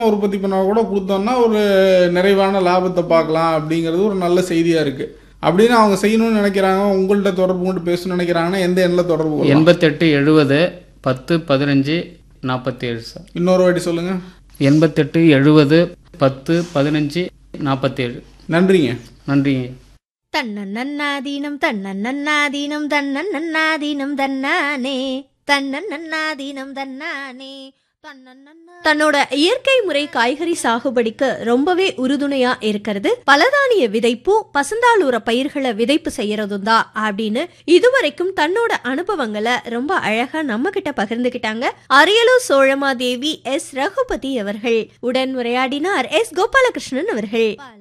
உற்பத்தி பண்ணா கூட கொடுத்தோம்னா ஒரு நிறைவான லாபத்தை பார்க்கலாம் அப்படிங்கிறது ஒரு நல்ல செய்தியாக இருக்குது அப்படின்னு அவங்க செய்யணும்னு நினைக்கிறாங்க உங்கள்கிட்ட தொடர்பு கொண்டு பேசணும்னு நினைக்கிறாங்கன்னா எந்த எண்ணில் தொடர்பு கொள்ளலாம்? எண்பத்தெட்டு எழுபது பத்து பதினஞ்சு நாற்பத்தி ஏழு சார் இன்னொரு வாட்டி சொல்லுங்கள் எண்பத்தெட்டு எழுபது பத்து பதினஞ்சு நாற்பத்தேழு நன்றிங்க நன்றிங்க தன்னன்னாதீனம் தன்னன்னாதீனம் தன்னன்னாதீனம் தன்னானே தன்னன்னாதீனம் தன்னானே தன்னோட இயற்கை முறை காய்கறி சாகுபடிக்கு ரொம்பவே உறுதுணையா இருக்கிறது பலதானிய விதைப்பும் பசந்தாளூர பயிர்களை விதைப்பு செய்யறதும் தான் அப்படின்னு இதுவரைக்கும் தன்னோட அனுபவங்களை ரொம்ப அழகா நம்ம கிட்ட பகிர்ந்துகிட்டாங்க அரியலூர் சோழமாதேவி எஸ் ரகுபதி அவர்கள் உடன் உரையாடினார் எஸ் கோபாலகிருஷ்ணன் அவர்கள்